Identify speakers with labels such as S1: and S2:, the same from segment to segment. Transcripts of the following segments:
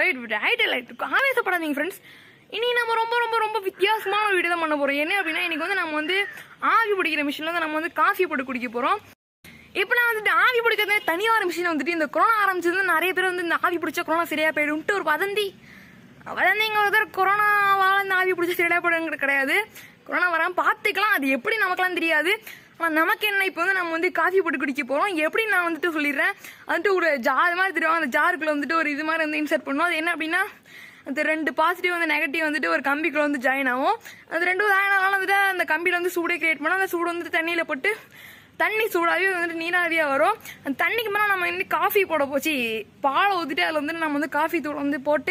S1: right right right ஆவேசப்படாதீங்க friends இனி நம்ம ரொம்ப ரொம்ப ரொம்ப வித்தியாசமான ஒரு வீடியோ தான் பண்ண போகிறோம் என்ன அப்படின்னா இன்னைக்கு வந்து நம்ம வந்து ஆவி பிடிக்கிற மிஷினில் வந்து நம்ம வந்து காஃபி போட்டு குடிக்க போகிறோம் இப்போ நான் வந்துட்டு ஆவி பிடிக்கிறது தனியார் மிஷின் வந்துட்டு இந்த கொரோனா ஆரம்பிச்சது நிறைய பேர் வந்து இந்த ஆவி பிடிச்சா கொரோனா சரியா போயிடும்ட்டு ஒரு வதந்தி வதந்திங்க ஒருத்தர் கொரோனாவால் இந்த ஆவி பிடிச்சா சரியா போயிடுங்கிறது கிடையாது கொரோனா வராமல் பார்த்துக்கலாம் அது எப்படி நமக்கெல்லாம் தெரியாது ஆனால் நமக்கு என்ன இப்போ வந்து நம்ம வந்து காஃபி போட்டு குடிக்க போகிறோம் எப்படி நான் வந்துட்டு சொல்லிடுறேன் வந்துட்டு ஒரு ஜார் மாதிரி தெரியும் அந்த ஜாருக்குள்ள வந்துட்டு ஒரு இது மாதிரி வந்து இன்சர்ட் பண்ணுவோம் அது என்ன அப்படின்னா அந்த ரெண்டு பாசிட்டிவ் வந்து நெகட்டிவ் வந்துட்டு ஒரு கம்பிக்குள்ள வந்து ஜாயின் ஆகும் அது ரெண்டும் ஜாயின் ஆனாலும் வந்துட்டு அந்த கம்பியில் வந்து சூடே கிரியேட் பண்ணோம் அந்த சூடு வந்துட்டு தண்ணியில் போட்டு தண்ணி சூடாகவே வந்துட்டு நீராவியாக வரும் அந்த தண்ணிக்கு மேலே நம்ம வந்து காஃபி போட போச்சு பாலை ஊற்றிட்டு அதில் வந்துட்டு நம்ம வந்து காஃபி தூள் வந்து போட்டு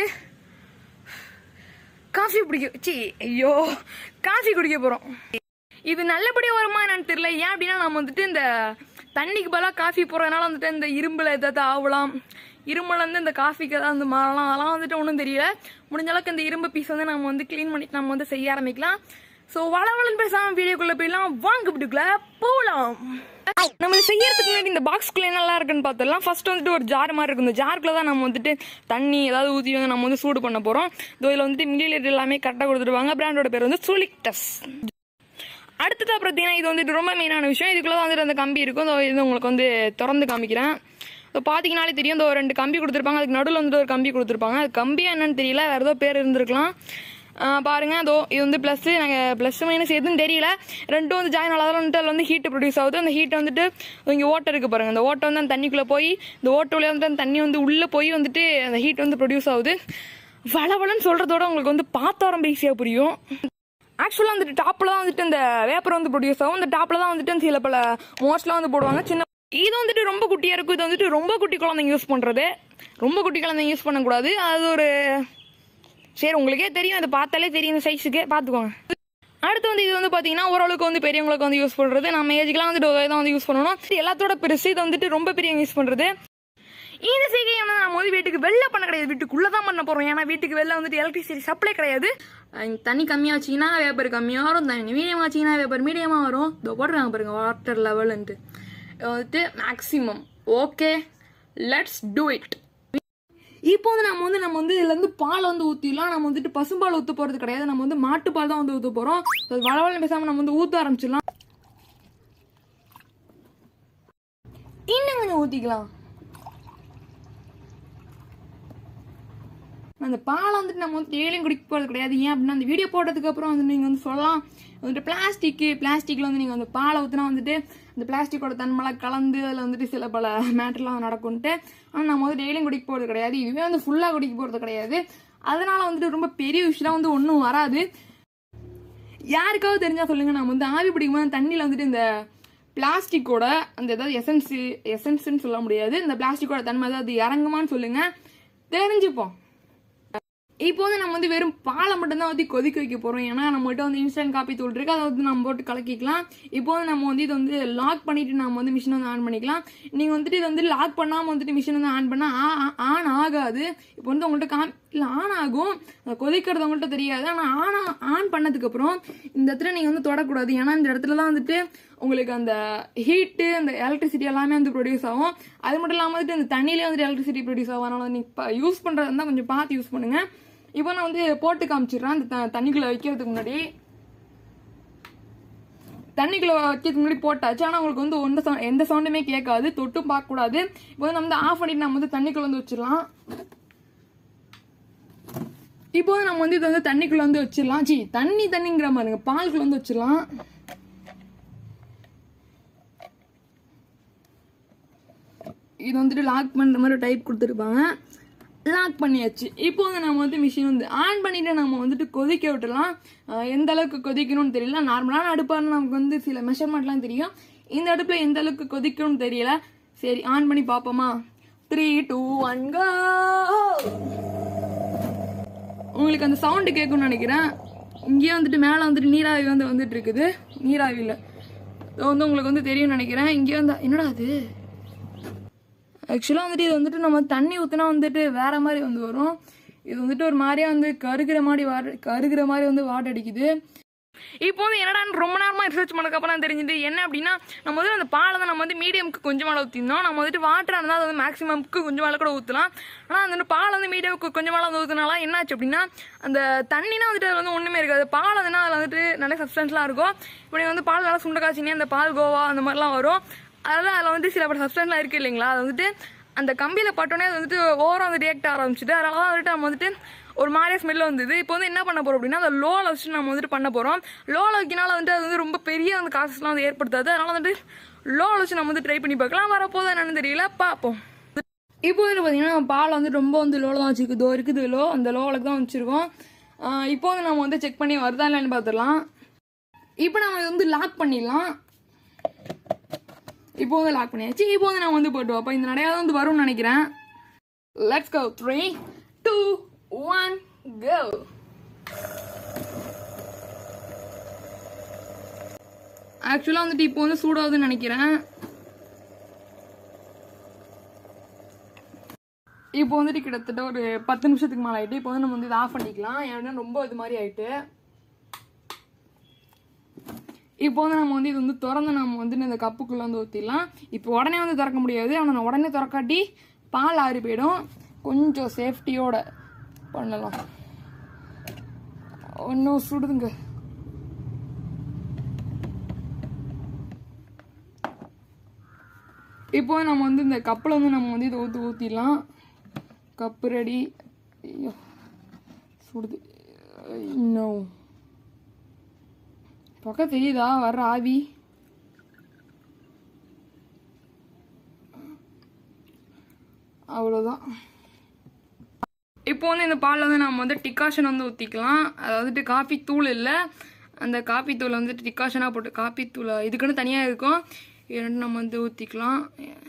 S1: காஃபி குடிக்க சி ஐயோ காஃபி குடிக்க போகிறோம் இது நல்லபடியாக வருமா என்னன்னு தெரியல ஏன் அப்படின்னா நம்ம வந்துட்டு இந்த தண்ணிக்கு பதிலாக காஃபி போடுறதுனால வந்துட்டு இந்த இரும்பில் ஏதாவது ஆகலாம் இரும்புல இருந்து இந்த காஃபிக்கு ஏதாவது வந்து மாறலாம் அதெல்லாம் வந்துட்டு ஒன்றும் தெரியல முடிஞ்ச அளவுக்கு இந்த இரும்பு பீஸ் வந்து நம்ம வந்து க்ளீன் பண்ணிட்டு நம்ம வந்து செய்ய ஆரம்பிக்கலாம் ஸோ வளவளன்னு பேசாமல் வீடியோக்குள்ளே போயிடலாம் வாங்க வீட்டுக்குள்ள போகலாம் நம்ம இதை செய்யறதுக்கு முன்னாடி இந்த பாக்ஸ்குள்ள என்னெல்லாம் இருக்குன்னு பார்த்துடலாம் ஃபர்ஸ்ட் வந்துட்டு ஒரு ஜார் மாதிரி இருக்கும் இந்த ஜாருக்குள்ள தான் நம்ம வந்துட்டு தண்ணி ஏதாவது ஊற்றி வந்து நம்ம வந்து சூடு பண்ண போகிறோம் இதில் வந்துட்டு மில்லி லிட்டர் எல்லாமே கரெக்டாக கொடுத்துருவாங்க பிராண்டோட பேர் வந்து சுலிக்டஸ் அடுத்ததா பார்த்தீங்கன்னா இது வந்துட்டு ரொம்ப மெயினான விஷயம் இதுக்குள்ள வந்துட்டு அந்த கம்பி இருக்கும் இதோ இது உங்களுக்கு வந்து திறந்து காமிக்கிறேன் இப்போ பார்த்தீங்கனாலே தெரியும் இந்த ஒரு ரெண்டு கம்பி கொடுத்துருப்பாங்க அதுக்கு நடுவில் வந்துட்டு ஒரு கம்பி கொடுத்துருப்பாங்க அது கம்பியா என்னன்னு தெரியல வேறு ஏதோ பேர் இருந்திருக்கலாம் ஆஹ் பாருங்க அதோ இது வந்து ப்ளஸ் நாங்கள் ப்ளஸ் மைனஸ் எதுன்னு தெரியல ரெண்டும் வந்து ஜாயின் ஆனாலும் வந்துட்டு அதில் வந்து ஹீட் ப்ரொடியூஸ் ஆகுது அந்த ஹீட் வந்துட்டு இங்கே ஓட்டை இருக்கு பாருங்க அந்த ஓட்டை வந்து அந்த தண்ணிக்குள்ளே போய் இந்த ஓட்டை வழியா வந்துட்டு அந்த தண்ணி வந்து உள்ளே போய் வந்துட்டு அந்த ஹீட் வந்து ப்ரொடியூஸ் ஆகுது வளவளன்னு சொல்கிறதோட உங்களுக்கு வந்து பார்த்த ரொம்ப ஈஸியாக புரியும் ஆக்சுவலாக வந்துட்டு டாப்பில் தான் வந்துட்டு இந்த வேப்பர் வந்து ப்ரொடியூஸ் ஆகும் இந்த டாப்பில் தான் வந்துட்டு சில பல மோஸ்ட்லாம் வந்து போடுவாங்க சின்ன இது வந்துட்டு ரொம்ப குட்டியாக இருக்கும் இது வந்துட்டு ரொம்ப குட்டி குழந்தைங்க யூஸ் பண்ணுறது ரொம்ப குட்டி குழந்தைங்க யூஸ் பண்ணக்கூடாது அது ஒரு சரி உங்களுக்கே தெரியும் அதை பார்த்தாலே தெரியும் இந்த சைஸுக்கு பார்த்துக்கோங்க அடுத்து வந்து இது வந்து பார்த்தீங்கன்னா ஓரளவுக்கு வந்து பெரியவங்களுக்கு வந்து யூஸ் பண்ணுறது நம்ம ஏஜுக்குலாம் வந்துட்டு ஒரே தான் வந்து யூஸ் பண்ணணும் இது எல்லாத்தோட பெருசு இது வந்துட்டு ரொம்ப பெரியவங்க யூஸ் பண்ணுறது இந்த செய்கையை வந்து நம்ம வந்து வீட்டுக்கு வெளில பண்ண கிடையாது வீட்டுக்குள்ளே தான் பண்ண போகிறோம் ஏன்னா வீட்டுக்கு வெளில வந்துட்டு எலக்ட்ரிசிட்டி சப்ளை கிடையாது அஹ் தண்ணி கம்மியாக வச்சிங்கன்னா வேப்பர் கம்மியாக வரும் தண்ணி மீடியமாக வச்சிங்கன்னா வேப்பர் மீடியமாக வரும் இதோ போடுறாங்க பாருங்க வாட்டர் லெவல்ன்ட்டு வந்துட்டு maximum okay let's do it இப்போ வந்து நம்ம வந்து நம்ம வந்து இதுல இருந்து பால் வந்து ஊற்றிடலாம் நம்ம வந்துட்டு பசும்பால் ஊற்ற போகிறது கிடையாது நம்ம வந்து மாட்டுப்பால் தான் வந்து ஊற்ற போகிறோம் வளவளம் பேசாமல் நம்ம வந்து ஊற்ற ஆரம்பிச்சிடலாம் இன்னும் கொஞ்சம் ஊற்றிக்கலாம் அந்த பாலை வந்துட்டு நம்ம வந்து டெய்லியும் குடிக்க போகிறது கிடையாது ஏன் அப்படின்னா அந்த வீடியோ போட்டதுக்கு அப்புறம் வந்து நீங்கள் வந்து சொல்லலாம் வந்துட்டு பிளாஸ்டிக்கு பிளாஸ்டிக்கில் வந்து நீங்கள் வந்து பாலை ஊற்றினா வந்துட்டு அந்த பிளாஸ்டிக்கோட தன்மைலாம் கலந்து அதில் வந்துட்டு சில பல மேட்டர்லாம் நடக்கும்ட்டு ஆனால் நம்ம வந்து டெய்லியும் குடிக்க போகிறது கிடையாது இதுவே வந்து ஃபுல்லாக குடிக்க போகிறது கிடையாது அதனால வந்துட்டு ரொம்ப பெரிய விஷயம் வந்து ஒன்றும் வராது யாருக்காவது தெரிஞ்சா சொல்லுங்க நம்ம வந்து ஆவி பிடிக்கும் போது தண்ணியில் வந்துட்டு இந்த பிளாஸ்டிக்கோட அந்த ஏதாவது எசன்ஸ் எசன்ஸ்ன்னு சொல்ல முடியாது இந்த பிளாஸ்டிக்கோட தன்மை ஏதாவது இறங்குமான்னு சொல்லுங்க தெரிஞ்சுப்போம் இப்போ வந்து நம்ம வந்து வெறும் பாலை மட்டும்தான் வந்து கொதிக்க வைக்க போறோம் ஏன்னா நம்மகிட்ட வந்து இன்ஸ்டன்ட் காப்பி தூள் இருக்கு அதை வந்து நம்ம போட்டு கலக்கிக்கலாம் இப்போ வந்து நம்ம வந்து இதை வந்து லாக் பண்ணிட்டு நம்ம வந்து மிஷின் வந்து ஆன் பண்ணிக்கலாம் நீங்க வந்துட்டு இதை வந்து லாக் பண்ணாம வந்துட்டு மிஷின் வந்து ஆன் பண்ணா ஆன் ஆகாது இப்போ வந்து உங்கள்கிட்ட காம் இல்லை ஆன் ஆகும் அது கொதிக்கிறது உங்கள்கிட்ட தெரியாது ஆனால் ஆன் ஆன் பண்ணதுக்கு அப்புறம் இந்த இடத்துல நீங்க வந்து தொடக்கூடாது ஏன்னா இந்த இடத்துல தான் வந்துட்டு உங்களுக்கு அந்த ஹீட்டு அந்த எலக்ட்ரிசிட்டி எல்லாமே வந்து ப்ரொடியூஸ் ஆகும் அது மட்டும் இல்லாமல் வந்துட்டு இந்த தண்ணியிலே வந்துட்டு எலக்ட்ரிசிட்டி ப்ரொடியூஸ் ஆகும் அதனால நீங்கள் யூஸ் பண்ணுறது இருந்தால் கொஞ்சம் பார்த்து யூஸ் பண்ணுங்க இப்போ நான் வந்து போட்டு காமிச்சிடுறேன் அந்த த- தண்ணிக்குள்ள வைக்கிறதுக்கு முன்னாடி தண்ணிக்குள்ள வைக்கிறதுக்கு முன்னாடி போட்டாச்சு ஆனால் உங்களுக்கு வந்து எந்த sound- எந்த சவுண்டுமே கேட்காது தொட்டும் பார்க்கக்கூடாது இப்போ வந்து நம்ம வந்து ஆஃப் பண்ணிட்டு நம்ம வந்து தண்ணிக்குள்ள வந்து வச்சிடலாம் இப்போ வந்து நம்ம வந்து இதை வந்து தண்ணிக்குள்ள வந்து வச்சிடலாம் சி தண்ணி தண்ணிங்கிற மாதிரிங்க பாலுக்குள்ள வந்து வச்சிடலாம் இது வந்துட்டு லாக் பண்ணுற மாதிரி டைப் கொடுத்துருப்பாங்க லாக் பண்ணியாச்சு இப்போ வந்து நம்ம வந்து மிஷின் வந்து ஆன் பண்ணிட்டு நம்ம வந்துட்டு கொதிக்க விட்டுலாம் அஹ் எந்த அளவுக்கு கொதிக்கணும்னு தெரியல நார்மலான அடுப்பான நமக்கு வந்து சில மெஷர்மெண்ட்லாம் தெரியும் இந்த அடுப்பில் எந்த அளவுக்கு கொதிக்கணும்னு தெரியல சரி ஆன் பண்ணி பார்ப்போமா த்ரீ டூ ஒன் கோ உங்களுக்கு அந்த சவுண்டு கேட்கும்னு நினைக்கிறேன் இங்கேயே வந்துட்டு மேலே வந்துட்டு நீராவி வந்து வந்துட்டு இருக்குது நீராவியில் வந்து உங்களுக்கு வந்து தெரியும்னு நினைக்கிறேன் இங்கேயே வந்து என்னடா அது ஆக்சுவலாக வந்துட்டு இது வந்துட்டு நம்ம தண்ணி ஊற்றினா வந்துட்டு வேற மாதிரி வந்து வரும் இது வந்துட்டு ஒரு மாதிரியா வந்து கருகிற மாதிரி வாட கருகிற மாதிரி வந்து வாட அடிக்குது இப்போ வந்து என்னடான்னு ரொம்ப நேரமா ரிசர்ச் பண்ணதுக்கப்புறம் தான் தெரிஞ்சுது என்ன அப்படின்னா நம்ம வந்து அந்த பாலை தான் நம்ம வந்து மீடியம்க்கு கொஞ்சம் மேலே ஊற்றிருந்தோம் நம்ம வந்துட்டு வாட்டராக இருந்தால் அது வந்து மேக்ஸிமம்க்கு கொஞ்சம் மேலே கூட ஊற்றலாம் ஆனால் அந்த பால் வந்து மீடியம்க்கு கொஞ்சம் மேலே வந்து ஊற்றினால என்னாச்சு அப்படின்னா அந்த தண்ணினா வந்துட்டு அதில் வந்து ஒன்றுமே இருக்காது பால் அதுனா அதில் வந்துட்டு நிறைய சப்ஸ்டன்ஸ்லாம் இருக்கும் இப்போ நீங்க வந்து பால் நல்லா சுண்ட காய்ச்சினே அந்த பால் கோவா அந்த மாதிரிலாம் வரும் அதெல்லாம் அதில் வந்து சில பல சப்ஸ்டன்ஸ்லாம் இருக்குது இல்லைங்களா அது வந்துட்டு அந்த கம்பியில் பட்டோன்னே அது வந்துட்டு ஓரம் வந்து ரியாக்ட் ஆரம்பிச்சுட்டு அதனால தான் வந்துட்டு நம்ம வந்துட்டு ஒரு மாதிரியா ஸ்மெல் வந்தது இப்போ வந்து என்ன பண்ண போறோம் அப்படின்னா அந்த லோவில் வச்சு நம்ம வந்துட்டு பண்ண போகிறோம் லோவில் வைக்கனால வந்துட்டு அது வந்து ரொம்ப பெரிய அந்த காசுலாம் வந்து ஏற்படுத்தாது அதனால வந்துட்டு லோவில் வச்சு நம்ம வந்து ட்ரை பண்ணி பார்க்கலாம் வரப்போதா என்னன்னு தெரியல பார்ப்போம் இப்போ வந்து பார்த்தீங்கன்னா பால் வந்து ரொம்ப வந்து லோவில் தான் வச்சிருக்கு இதோ இருக்குது லோ அந்த லோவில் தான் வச்சுருக்கோம் இப்போ வந்து நம்ம வந்து செக் பண்ணி வருதா இல்லைன்னு பார்த்துடலாம் இப்போ நம்ம இதை வந்து லாக் பண்ணிடலாம் இப்போ வந்து லாக் பண்ணியாச்சு இப்போ வந்து நான் வந்து போட்டு வைப்பேன் இந்த நடையாவது வந்து வரும்னு நினைக்கிறேன் let's go three two one go ஆக்சுவலாக வந்துட்டு இப்போ வந்து சூடாகுதுன்னு நினைக்கிறேன் இப்போ வந்துட்டு கிட்டத்தட்ட ஒரு பத்து நிமிஷத்துக்கு மேலே ஆயிட்டு இப்போ வந்து நம்ம வந்து இதை ஆஃப் பண்ணிக்கலாம் ஏன்னா ரொம்ப இது மாதிரி ஆயிட்டு இப்போ வந்து நம்ம வந்து இது வந்து திறந்து நம்ம வந்து இந்த கப்புக்குள்ளே வந்து ஊற்றிடலாம் இப்போ உடனே வந்து திறக்க முடியாது ஆனால் உடனே திறக்காட்டி பால் ஆறி போயிடும் கொஞ்சம் சேஃப்டியோட பண்ணலாம் ஒன்றும் சுடுதுங்க இப்போ நம்ம வந்து இந்த கப்பில் வந்து நம்ம வந்து இதை ஊற்றி ஊற்றிடலாம் கப்பு ரெடி ஐயோ சுடுது இன்னும் பக்கம் தெரியுதா வர்ற ஆவி அவ்வளோதான் இப்போ வந்து இந்த பாலில் வந்து நம்ம வந்து டிகாஷன் வந்து ஊற்றிக்கலாம் அதாவது காஃபி தூள் இல்லை அந்த காஃபி தூளை வந்துட்டு டிகாஷனாக போட்டு காஃபி தூளை இதுக்குன்னு தனியாக இருக்கும் இது ரெண்டும் நம்ம வந்து ஊற்றிக்கலாம்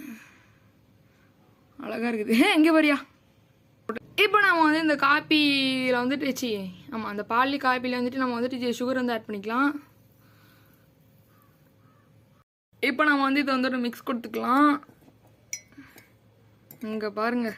S1: அழகாக இருக்குது எங்கே வரியா இப்போ நம்ம வந்து இந்த காப்பியில் வந்துட்டு சி ஆமாம் அந்த பாலி காப்பியில் வந்துட்டு நம்ம வந்துட்டு சுகர் வந்து ஆட் பண்ணிக்கலாம் இப்போ நம்ம வந்து இதை வந்துட்டு மிக்ஸ் கொடுத்துக்கலாம் இங்கே பாருங்க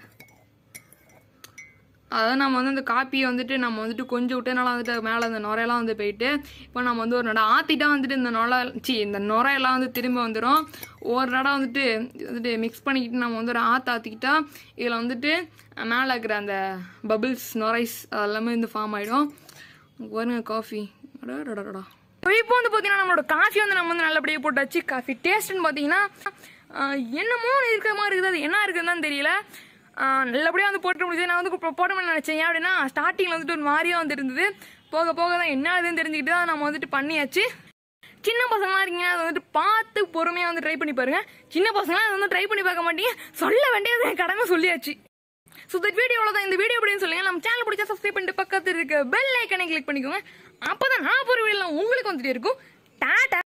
S1: அதாவது நம்ம வந்து இந்த காப்பியை வந்துட்டு நம்ம வந்துட்டு கொஞ்சம் விட்டனால வந்துட்டு மேலே அந்த நுரையெல்லாம் வந்து போயிட்டு இப்போ நம்ம வந்து ஒரு நட ஆற்றிட்டா வந்துட்டு இந்த நுரை சி இந்த நுரையெல்லாம் வந்து திரும்ப வந்துடும் ஒரு நடம் வந்துட்டு இது வந்துட்டு மிக்ஸ் பண்ணிக்கிட்டு நம்ம வந்து ஒரு ஆற்று ஆற்றிக்கிட்டா இதில் வந்துட்டு மேலே இருக்கிற அந்த பபிள்ஸ் நுரைஸ் அதெல்லாமே வந்து ஃபார்ம் ஆகிடும் பாருங்க காஃபி அடடடடா இப்போ வந்து பார்த்தீங்கன்னா நம்மளோட காஃபி வந்து நம்ம வந்து நல்லபடியாக போட்டாச்சு காஃபி டேஸ்ட்னு பார்த்தீங்கன்னா ஆஹ், என்னமோ இருக்கிற மாதிரி இருக்குது அது என்ன இருக்குதுன்னு தான் தெரியல ஆஹ், நல்லபடியாக வந்து போட்டு முடிஞ்சது நான் வந்து இப்போ போட நினச்சேன் ஏன் அப்படின்னா ஸ்டார்டிங்கில் வந்துட்டு ஒரு மாதிரியா வந்து இருந்தது போக போக தான் என்ன இதுன்னு தெரிஞ்சுக்கிட்டு தான் நம்ம வந்துட்டு பண்ணியாச்சு சின்ன பசங்களாம் இருக்கீங்கன்னா அதை வந்துட்டு பார்த்து பொறுமையாக வந்து ட்ரை பண்ணி பாருங்க சின்ன பசங்களாம் அதை வந்து ட்ரை பண்ணி பார்க்க மாட்டீங்க சொல்ல வேண்டியது என் கடமை சொல்லியாச்சு ஸோ இந்த வீடியோவில் தான் இந்த வீடியோ எப்படின்னு சொல்லுங்க நம்ம சேனல் பிடிச்சா சப்ஸ்கிரைப் பண்ணிட்டு பக்கத்தில் இருக்க பெல் ஐக்கனை கிளிக் பண்ணிக்கோங்க அப்போ தான் நான் போகிற வீடியோ உங்களுக்கு வந்துட்டு இருக்கும் டாட்டா